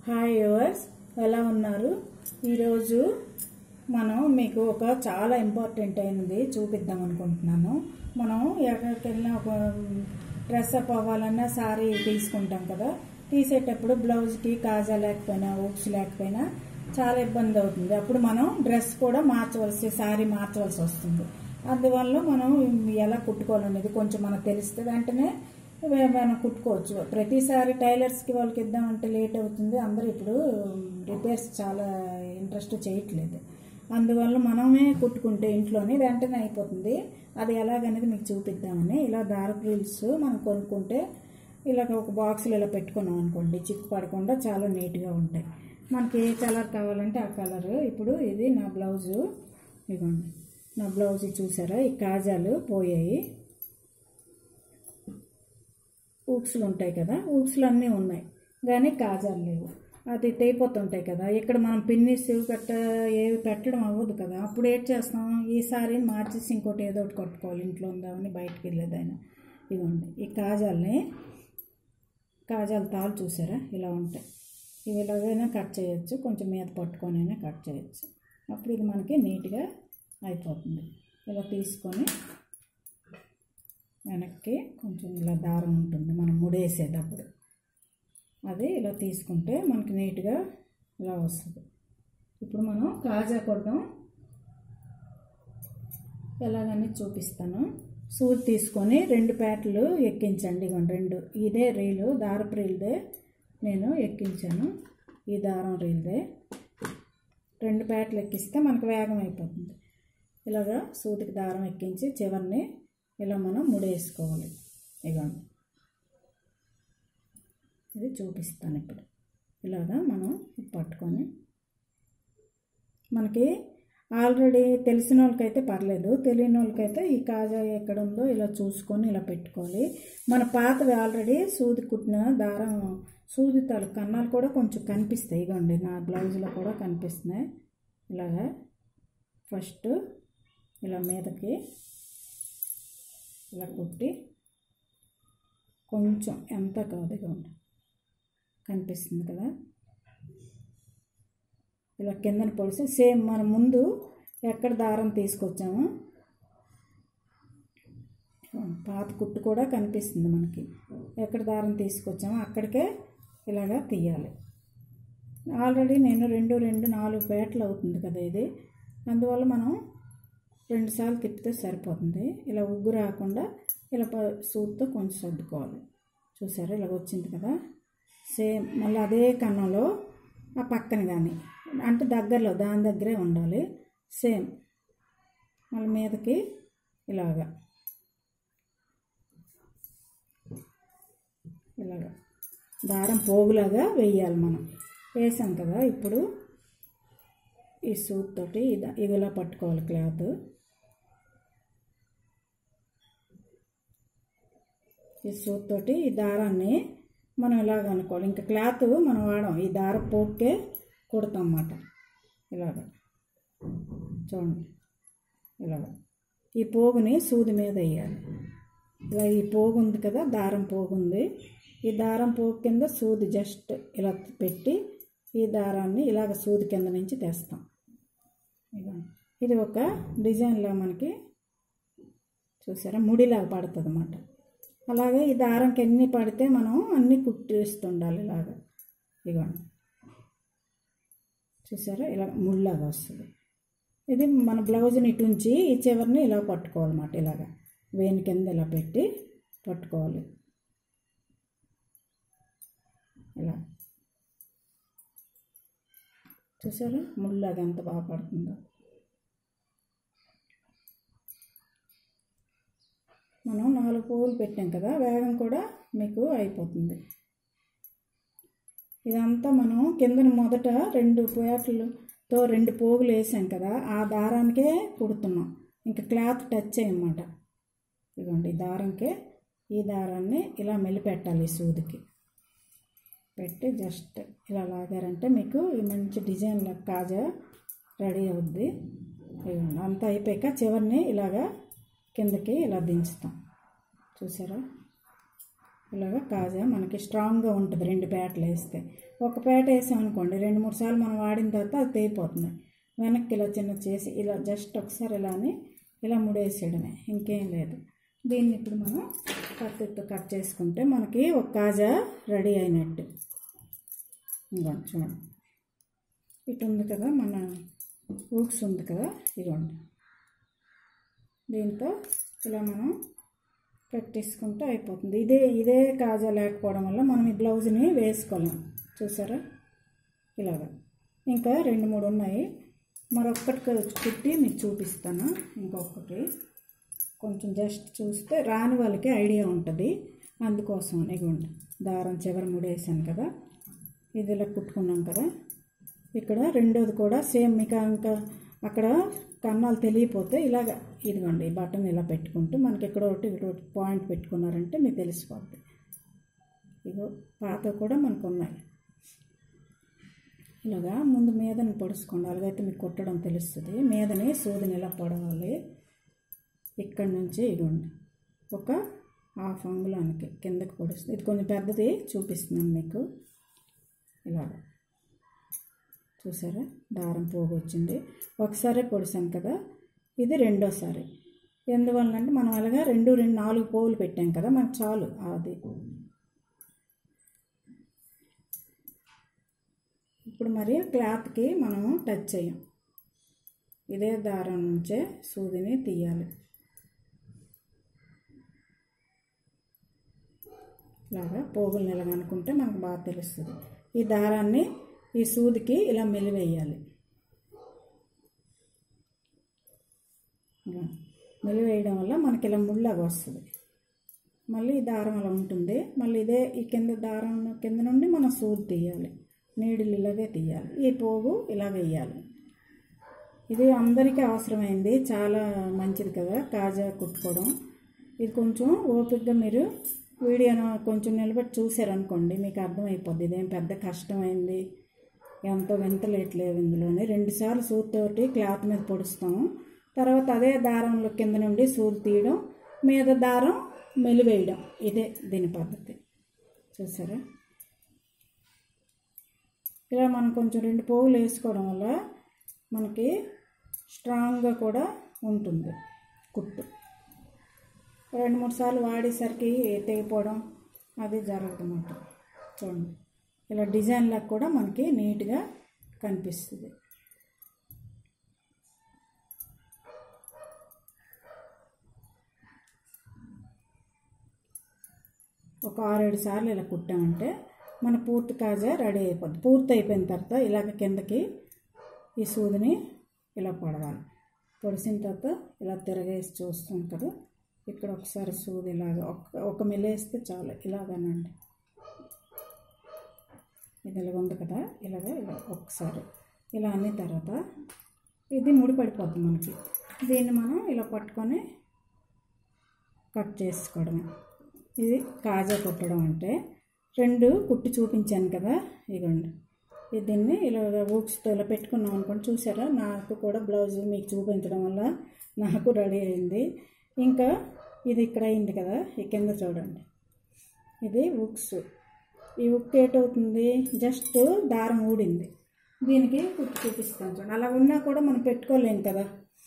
Hi yours ఎలా ఉన్నారు ఈరోజు మనం మీకు ఒక చాలా ఇంపార్టెంట్ అయినది చూపిద్దాం అనుకుంటున్నాను మనం ఎక్కడికి వెళ్ళినా ఒక డ్రెస్ అప్ అవ్వాలన్నా సారీ తీసుకుంటాం కదా తీసేటప్పుడు బ్లౌజ్కి కాజా లేకపోయినా ఊక్స్ లేకపోయినా చాలా ఇబ్బంది అవుతుంది అప్పుడు మనం డ్రెస్ కూడా మార్చవలసి సారీ మార్చవలసి వస్తుంది అందువల్ల మనం ఎలా కుట్టుకోవాలనేది కొంచెం మనకు తెలిస్తే వెంటనే వే- మనం కుట్టుకోవచ్చు ప్రతిసారి టైలర్స్కి వాళ్ళకి ఇద్దామంటే లేట్ అవుతుంది అందరూ ఇప్పుడు రిపేర్స్ చాలా ఇంట్రెస్ట్ చేయట్లేదు అందువల్ల మనమే కుట్టుకుంటే ఇంట్లోనే వెంటనే అయిపోతుంది అది ఎలాగనేది మీకు చూపిద్దామని ఇలా దారపు రీల్స్ మనం కొనుక్కుంటే ఇలా ఒక బాక్స్లో ఇలా పెట్టుకున్నాం అనుకోండి చిక్కు పడకుండా చాలా నీట్గా ఉంటాయి మనకి ఏ కలర్ కావాలంటే ఆ కలర్ ఇప్పుడు ఇది నా బ్లౌజు ఇదిగోండి నా బ్లౌజ్ చూసారా ఈ కాజాలు పోయాయి ఊక్స్లు ఉంటాయి కదా ఊక్స్లు అన్నీ ఉన్నాయి కానీ కాజాలు లేవు అది తెగిపోతుంటాయి కదా ఇక్కడ మనం పిన్నిస్ పెట్ట ఏవి పెట్టడం అవ్వదు కదా అప్పుడు ఏం చేస్తాం ఈసారి మార్చేసి ఇంకోటి ఏదో ఒకటి కొట్టుకోవాలి ఇంట్లో ఉందామని బయటకు వెళ్ళేదైనా ఇవ్వండి ఈ కాజాలని కాజాల తాళ్ళు చూసారా ఇలా ఉంటాయి ఇవి ఇలాగైనా కట్ చేయొచ్చు కొంచెం మీద పట్టుకొని అయినా కట్ చేయొచ్చు అప్పుడు ఇది మనకి నీట్గా అయిపోతుంది ఇలా తీసుకొని వెనక్కి కొంచెం ఇలా దారం ఉంటుంది మనం ముడేసేటప్పుడు అది ఇలా తీసుకుంటే మనకి నీట్గా ఇలా వస్తుంది ఇప్పుడు మనం కాజా కొట్టడం ఎలాగని చూపిస్తాను సూది తీసుకొని రెండు ప్యాట్లు ఎక్కించండి ఇగోండి రెండు ఇదే రీలు దారపు రీల్దే నేను ఎక్కించాను ఈ దారం రీల్దే రెండు ప్యాట్లు ఎక్కిస్తే మనకు వేగం అయిపోతుంది ఇలాగా సూదికి దారం ఎక్కించి చివరిని ఇలా మనం ముడేసుకోవాలి ఇవ్వండి ఇది చూపిస్తాను ఇప్పుడు ఇలాగా మనం పట్టుకొని మనకి ఆల్రెడీ తెలిసిన వాళ్ళకైతే పర్లేదు తెలియని వాళ్ళకైతే ఈ కాజా ఎక్కడ ఉందో ఇలా చూసుకొని ఇలా పెట్టుకోవాలి మన పాతవి ఆల్రెడీ సూది కుట్టిన దారం సూది తాలూ కన్నాలు కూడా కొంచెం కనిపిస్తాయి ఇగోండి నా బ్లౌజ్లో కూడా కనిపిస్తున్నాయి ఇలాగా ఫస్ట్ ఇలా మీదకి ఇలా కుట్టి కొంచెం ఎంత కాదు ఇగోండి కనిపిస్తుంది కదా ఇలా కిందన పొడిసి సేమ్ మన ముందు ఎక్కడ దారం తీసుకొచ్చామో పాత కుట్టు కూడా కనిపిస్తుంది మనకి ఎక్కడ దారం తీసుకొచ్చామో అక్కడికే ఇలాగా తీయాలి ఆల్రెడీ నేను రెండు రెండు నాలుగు పేటలు అవుతుంది కదా ఇది అందువల్ల మనం రెండుసార్లు తిప్పితే సరిపోతుంది ఇలా ఉగ్గు రాకుండా ఇలా ప- సూత్తో కొంచెం సర్దుకోవాలి చూసారా ఇలా వచ్చింది కదా సేమ్ మళ్ళీ అదే కన్నంలో ఆ పక్కన కానీ అంటే దగ్గరలో దాని దగ్గరే ఉండాలి సేమ్ మళ్ళీ మీదకి ఇలాగా ఇలాగా దారం పోగులాగా వేయాలి మనం వేసాం కదా ఇప్పుడు ఈ సూట్ తోటి ఇది ఇది ఇలా పట్టుకోవాలి క్లాత్ ఈ సూట్ తోటి ఈ దారాన్ని మనం ఇలాగ అనుకోవాలి ఇంకా క్లాత్ మనం వాడం ఈ దార పోకే కుడతాం అన్నమాట ఇలాగ చూడండి ఇలాగ ఈ పోగుని సూది మీద వేయాలి ఇలా ఈ పోగు ఉంది కదా దారం పోగు ఉంది ఈ దారం పోగు కింద సూది జస్ట్ ఇలా పెట్టి ఈ దారాన్ని ఇలాగ సూది కింద నుంచి తెస్తాం ఇదిగోండి. ఇది ఒక డిజైన్లా మనకి చూసారా ముడిలాగా పడుతుంది అన్నమాట అలాగే ఈ దారంకి ఎన్ని పడితే మనం అన్నీ కుట్టేస్తుండాలి ఇలాగా ఇదిగోండి చూసారా ఇలా ముళ్ళలాగా వస్తుంది ఇది మన బ్లౌజ్ని ఇటు ఉంచి ఈ చివరిని ఇలా పట్టుకోవాలన్నమాట ఇలాగా వేని కింద ఇలా పెట్టి పట్టుకోవాలి ఇలా చూసారా ముళ్ళలాగా ఎంత బాగా పడుతుందో మనం నాలుగు పువ్వులు పెట్టాం కదా వేగం కూడా మీకు అయిపోతుంది ఇదంతా మనం కిందన మొదట రెండు పోయాట్లతో రెండు పోగులు వేసాం కదా ఆ దారానికే కుడుతున్నాం ఇంకా క్లాత్ టచ్ చేయమాట ఇదిగోండి ఈ దారంకే ఈ దారాన్ని ఇలా మెలిపెట్టాలి ఈ సూదికి పెట్టి జస్ట్ ఇలా లాగారంటే మీకు ఈ మంచి డిజైన్ కాజా రెడీ అవుద్ది ఇదిగోండి అంతా అయిపోయాక చివరిని ఇలాగా కిందకి ఇలా దించుతాం చూసారా ఇలాగ కాజా మనకి స్ట్రాంగ్గా ఉంటుంది రెండు పేటలు వేస్తే ఒక పేట వేసాం అనుకోండి రెండు మూడు సార్లు మనం వాడిన తర్వాత అది తెగిపోతుంది వెనక్కి ఇలా చిన్న చేసి ఇలా జస్ట్ ఒకసారి ఇలా అని ఇలా ముడేసేయడమే ఇంకేం లేదు దీన్ని ఇప్పుడు మనం కత్తితో కట్ చేసుకుంటే మనకి ఒక కాజా రెడీ అయినట్టు ఇంకోండి చూడండి ఇటు ఉంది కదా మన ఊక్స్ ఉంది కదా ఇదిగోండి దీంతో ఇలా మనం పెట్టేసుకుంటే అయిపోతుంది ఇదే ఇదే కాజా లేకపోవడం వల్ల మనం ఈ బ్లౌజ్ని వేసుకోలేం చూసారా ఇలాగా ఇంకా రెండు మూడు ఉన్నాయి మరొక్కటి కుట్టి మీకు చూపిస్తాను ఇంకొకటి కొంచెం జస్ట్ చూస్తే రాని వాళ్ళకి ఐడియా ఉంటుంది అందుకోసం ఇగోండి దారం చివరి ముడేసాను కదా ఇది ఇలా కుట్టుకున్నాం కదా ఇక్కడ రెండోది కూడా సేమ్ మీకు ఇంకా అక్కడ కన్నాలు తెలియపోతే ఇలాగ ఇదిగోండి ఈ బటన్ ఇలా పెట్టుకుంటూ మనకి ఇక్కడ ఒకటి ఇక్కడ ఒకటి పాయింట్ పెట్టుకున్నారంటే మీకు తెలిసిపోద్ది ఇగో పాత కూడా మనకు ఉన్నాయి ఇలాగా ముందు మీదని పొడుచుకోండి అలాగైతే మీకు కుట్టడం తెలుస్తుంది మీదని సూదిని ఇలా పొడవాలి ఇక్కడ నుంచి ఇదిగోండి ఒక హాఫ్ అంగుళానికి కిందకి పొడుస్తుంది ఇది కొంచెం పెద్దది చూపిస్తున్నాను మీకు ఇలాగ చూసారా దారం పోగు వచ్చింది ఒకసారి పొడిసాను కదా ఇది రెండోసారి ఎందువల్ల అంటే మనం అలాగా రెండు రెండు నాలుగు పోగులు పెట్టాం కదా మనకు చాలు అది ఇప్పుడు మరి క్లాత్కి మనము టచ్ చేయం ఇదే దారం నుంచే సూదిని తీయాలి ఇలాగా పోగులు నిలగనుకుంటే మనకు బాగా తెలుస్తుంది ఈ దారాన్ని ఈ సూదికి ఇలా మెలివేయాలి ఇలా మెలివేయడం వల్ల మనకి ఇలా ముళ్ళగా వస్తుంది మళ్ళీ ఈ దారం అలా ఉంటుంది మళ్ళీ ఇదే ఈ కింద దారం కింద నుండి మనం సూది తీయాలి నీడిలు ఇలాగే తీయాలి ఈ పోగు ఇలా వేయాలి ఇది అందరికీ అవసరమైంది చాలా మంచిది కదా కాజా కుట్టుకోవడం ఇది కొంచెం ఓపికగా మీరు వీడియోను కొంచెం నిలబెట్టి చూసారనుకోండి మీకు అర్థమైపోద్ది ఇదేం పెద్ద కష్టమైంది ఎంతో వింతలేట్లేవు ఇందులోనే రెండుసార్లు సూదితోటి క్లాత్ మీద పొడుస్తాము తర్వాత అదే దారంలో కింద నుండి సూది తీయడం మీద దారం మెలివేయడం ఇదే దీని పద్ధతి చూసారా ఇలా మనం కొంచెం రెండు పోగులు వేసుకోవడం వల్ల మనకి స్ట్రాంగ్గా కూడా ఉంటుంది కుట్టు రెండు మూడు సార్లు వాడేసరికి తెగిపోవడం అది జరగదు అన్నమాట చూడండి ఇలా డిజైన్లకు కూడా మనకి నీట్గా కనిపిస్తుంది ఒక ఆరేడు సార్లు ఇలా కుట్టామంటే మన పూర్తి కాజా రెడీ అయిపోద్ది పూర్తి అయిపోయిన తర్వాత ఇలాగ కిందకి ఈ సూదిని ఇలా పొడవాలి పొడిసిన తర్వాత ఇలా తిరగేసి చూస్తాం కదా ఇక్కడ ఒకసారి సూది ఇలాగ ఒక ఒక మెలేస్తే చాలు ఇలాగనండి ఇది ఇలా ఉంది కదా ఇలాగ ఇలా ఒకసారి ఇలా అన్న తర్వాత ఇది ముడి పడిపోద్ది మనకి దీన్ని మనం ఇలా పట్టుకొని కట్ చేసుకోవడమే ఇది కాజా కుట్టడం అంటే రెండు కుట్టి చూపించాను కదా ఇదిగోండి ఇది దీన్ని ఇలా ఊక్స్తో ఇలా పెట్టుకున్నాం అనుకోండి చూసారా నాకు కూడా బ్లౌజ్ మీకు చూపించడం వల్ల నాకు రెడీ అయింది ఇంకా ఇది ఇక్కడ అయింది కదా ఈ కింద చూడండి ఇది ఉక్స్ ఈ ఉక్ ఏటవుతుంది జస్ట్ దారం ఊడింది దీనికి కుట్టి చూపిస్తాను చూడండి అలా ఉన్నా కూడా మనం పెట్టుకోలేం కదా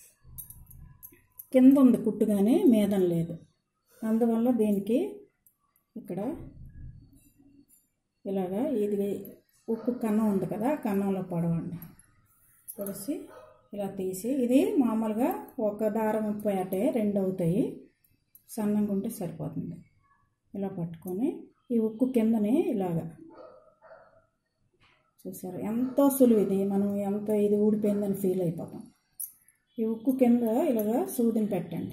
కింద ఉంది కుట్టు కానీ మీదం లేదు అందువల్ల దీనికి ఇక్కడ ఇలాగా ఇది ఉక్కు కన్నం ఉంది కదా కన్నంలో పొడవండి పొడిసి ఇలా తీసి ఇది మామూలుగా ఒక దారం పేటే రెండు అవుతాయి సన్నంగా ఉంటే సరిపోతుంది ఇలా పట్టుకొని ఈ ఉక్కు కిందనే ఇలాగా చూసారు ఎంతో సులువు ఇది మనం ఎంతో ఇది ఊడిపోయిందని ఫీల్ అయిపోతాం ఈ ఉక్కు కింద ఇలాగా సూదిని పెట్టండి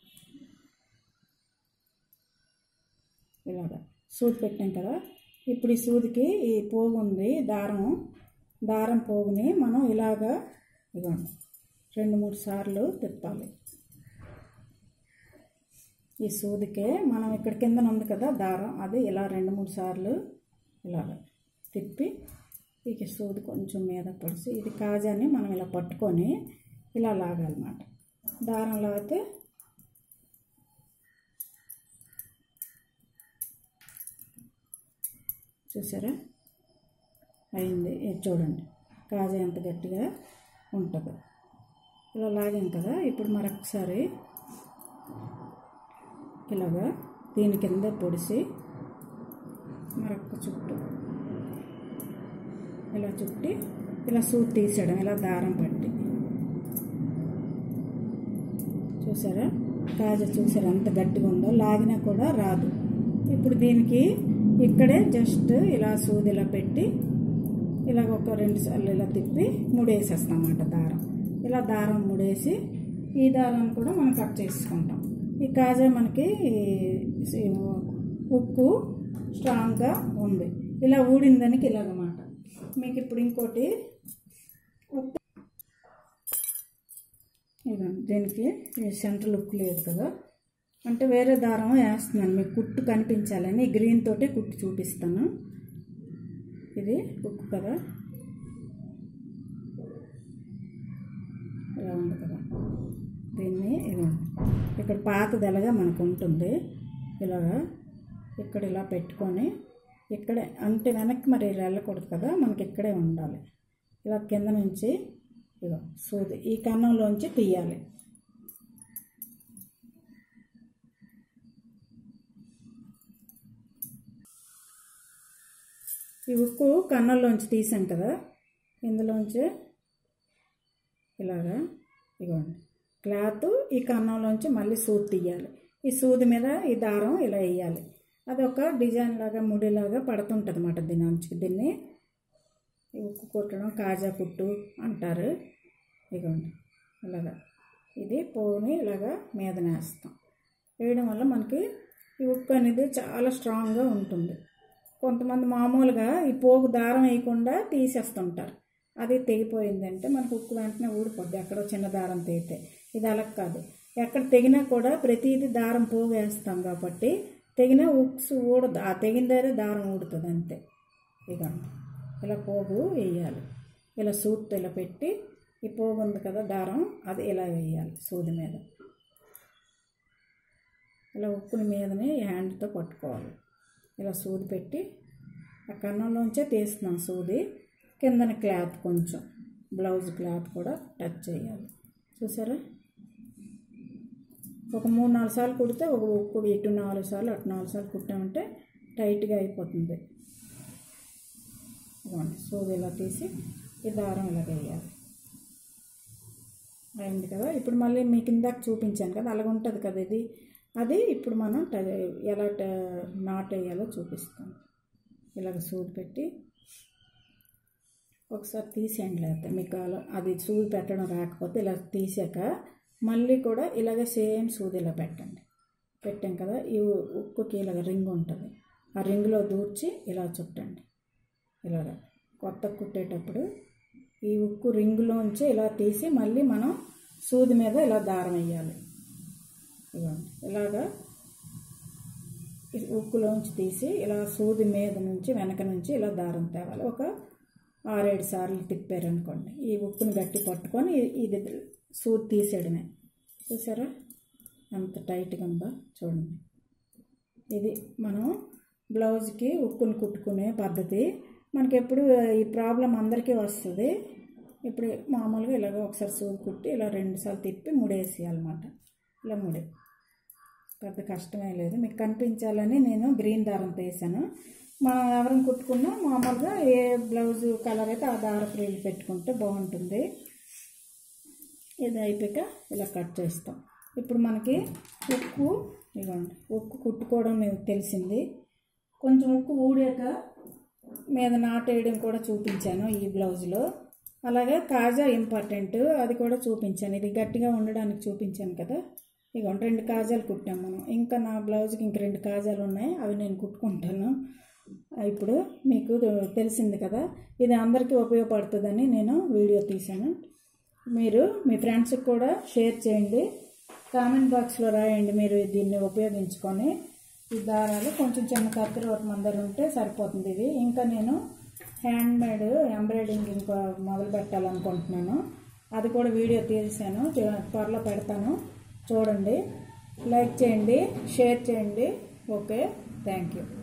ఇలాగా సూది పెట్టాం కదా ఇప్పుడు ఈ సూదికి ఈ పోగు ఉంది దారం దారం పోగుని మనం ఇలాగా ఇవ్వండి రెండు మూడు సార్లు తిప్పాలి ఈ సూదికే మనం ఇక్కడ కింద ఉంది కదా దారం అది ఇలా రెండు మూడు సార్లు ఇలాగ తిప్పి ఇక సూది కొంచెం మీద పడిసి ఇది కాజాని మనం ఇలా పట్టుకొని ఇలా లాగాలన్నమాట దారం లాగితే చూసారా అయింది ఇది చూడండి కాజా ఎంత గట్టిగా ఉంటుంది ఇలా లాగాం కదా ఇప్పుడు మరొకసారి ఇలాగా దీని కింద పొడిసి మరొక చుట్టూ ఇలా చుట్టి ఇలా సూట్ తీసేయడం ఇలా దారం పట్టి చూసారా కాజా చూసారా ఎంత గట్టిగా ఉందో లాగినా కూడా రాదు ఇప్పుడు దీనికి ఇక్కడే జస్ట్ ఇలా సూది ఇలా పెట్టి ఇలాగ ఒక రెండు సార్లు ఇలా తిప్పి ముడేసేస్తాం అన్నమాట దారం ఇలా దారం ముడేసి ఈ దారాన్ని కూడా మనం కట్ చేసుకుంటాం ఈ కాజా మనకి ఈ ఉక్కు స్ట్రాంగ్గా ఉంది ఇలా ఊడిందానికి ఇలాగమాట మీకు ఇప్పుడు ఇంకోటి ఉక్కు ఇదిగోండి దీనికి ఈ సెంట్రల్ ఉక్కు లేదు కదా అంటే వేరే దారం వేస్తున్నాను మీకు కుట్టు కనిపించాలని గ్రీన్ తోటి కుట్టు చూపిస్తాను ఇది ఉక్కు కదా ఇలా ఉంది కదా దీన్ని ఇదిగోండి ఇక్కడ పాతది ఎలాగా మనకు ఉంటుంది ఇలాగా ఇక్కడ ఇలా పెట్టుకొని ఇక్కడే అంటే వెనక్కి మరి ఇలా వెళ్ళకూడదు కదా మనకి ఇక్కడే ఉండాలి ఇలా కింద నుంచి ఇగో సూది ఈ కన్నంలోంచి తీయాలి ఈ ఉక్కు కన్నంలోంచి తీసాం కదా ఇందులోంచి ఇలాగా ఇగోండి క్లాత్ ఈ కన్నంలోంచి మళ్ళీ సూది తీయాలి ఈ సూది మీద ఈ దారం ఇలా వేయాలి అది ఒక డిజైన్ లాగా ముడిలాగా పడుతుంటుంది అన్నమాట దీని నుంచి దీన్ని ఈ ఉక్కు కుట్టడం కాజా కుట్టు అంటారు ఇగోండి ఇలాగా ఇది పోని ఇలాగా మీద వేస్తాం వేయడం వల్ల మనకి ఈ ఉక్కు అనేది చాలా స్ట్రాంగ్గా ఉంటుంది కొంతమంది మామూలుగా ఈ పోగు దారం వేయకుండా తీసేస్తుంటారు అది తెగిపోయిందంటే మనకు ఉక్కు వెంటనే ఊడిపోద్ది ఎక్కడో చిన్న దారం తెగితే ఇది అలా కాదు ఎక్కడ తెగినా కూడా ప్రతిదీ దారం పోగు వేస్తాం కాబట్టి తెగిన ఉక్స్ ఊడదు ఆ తెగిన దగ్గర దారం ఊడుతుంది అంతే ఇక ఇలా పోగు వేయాలి ఇలా సూట్ ఇలా పెట్టి ఈ పోగు ఉంది కదా దారం అది ఇలా వేయాలి సూది మీద ఇలా ఉక్కుని మీదనే హ్యాండ్తో పట్టుకోవాలి ఇలా సూది పెట్టి ఆ కన్నంలోంచే తీస్తున్నాం సూది కిందన క్లాత్ కొంచెం బ్లౌజ్ క్లాత్ కూడా టచ్ చేయాలి చూసారా ఒక మూడు నాలుగు సార్లు కుడితే ఒక ఉక్కు ఇటు నాలుగు సార్లు అటు నాలుగు సార్లు కుట్టామంటే టైట్గా అయిపోతుంది ఇదిగోండి సూది ఇలా తీసి ఈ దారం ఇలా వేయాలి అయింది కదా ఇప్పుడు మళ్ళీ మీకు ఇందాక చూపించాను కదా అలాగ ఉంటుంది కదా ఇది అది ఇప్పుడు మనం ట- ఎలా ట- నాట్ వేయాలో చూపిస్తాం ఇలాగ సూది పెట్టి ఒకసారి తీసేయండి లేకపోతే మీకు అలా అది సూది పెట్టడం రాకపోతే ఇలా తీసాక మళ్ళీ కూడా ఇలాగ సేమ్ సూది ఇలా పెట్టండి పెట్టాం కదా ఈ ఉక్కుకి ఇలాగ రింగ్ ఉంటుంది ఆ రింగ్లో దూర్చి ఇలా చుట్టండి ఇలాగ కొత్త కుట్టేటప్పుడు ఈ ఉక్కు రింగులోంచి ఇలా తీసి మళ్ళీ మనం సూది మీద ఇలా దారం వేయాలి ఇదిగోండి ఇలాగా ఈ ఉక్కులోంచి తీసి ఇలా సూది మీద నుంచి వెనక నుంచి ఇలా దారం తేవాలి ఒక ఆరేడు సార్లు తిప్పారనుకోండి ఈ ఉక్కుని గట్టి పట్టుకొని ఇ- ఇది సూది తీసేయడమే చూసారా ఎంత టైట్గా ఉందో చూడండి ఇది మనం బ్లౌజ్కి ఉక్కుని కుట్టుకునే పద్ధతి మనకి ఎప్పుడు ఈ ప్రాబ్లం అందరికీ వస్తుంది ఇప్పుడు మామూలుగా ఇలాగ ఒకసారి సూది కుట్టి ఇలా రెండుసార్లు తిప్పి ముడేసేయాలన్నమాట ఇలా ముడే పెద్ద కష్టమే లేదు మీకు కనిపించాలని నేను గ్రీన్ దారం తీసాను మనం ఎవరిని కుట్టుకున్నా మామూలుగా ఏ బ్లౌజ్ కలర్ అయితే ఆ దార ఫ్రీలు పెట్టుకుంటే బాగుంటుంది ఇది అయిపోయాక ఇలా కట్ చేస్తాం ఇప్పుడు మనకి ఉక్కు ఇవ్వండి ఉక్కు కుట్టుకోవడం మీకు తెలిసింది కొంచెం ఉక్కు ఊడాక మీద నాటేయడం కూడా చూపించాను ఈ బ్లౌజ్లో అలాగే కాజా ఇంపార్టెంట్ అది కూడా చూపించాను ఇది గట్టిగా ఉండడానికి చూపించాను కదా ఇక రెండు కాజాలు కుట్టాం మనం ఇంకా నా బ్లౌజ్కి ఇంక రెండు కాజాలు ఉన్నాయి అవి నేను కుట్టుకుంటాను ఇప్పుడు మీకు తెలిసింది కదా ఇది అందరికీ ఉపయోగపడుతుందని నేను వీడియో తీశాను మీరు మీ ఫ్రెండ్స్కి కూడా షేర్ చేయండి కామెంట్ బాక్స్లో రాయండి మీరు దీన్ని ఉపయోగించుకొని ఈ దారాలు కొంచెం చిన్న కత్తిరి ఒకటి మందరు ఉంటే సరిపోతుంది ఇది ఇంకా నేను హ్యాండ్ మేడ్ ఎంబ్రాయిడింగ్ ఇంకా మొదలు పెట్టాలనుకుంటున్నాను అది కూడా వీడియో తీసాను త్వరలో పెడతాను చూడండి లైక్ చేయండి షేర్ చేయండి ఓకే థ్యాంక్ యూ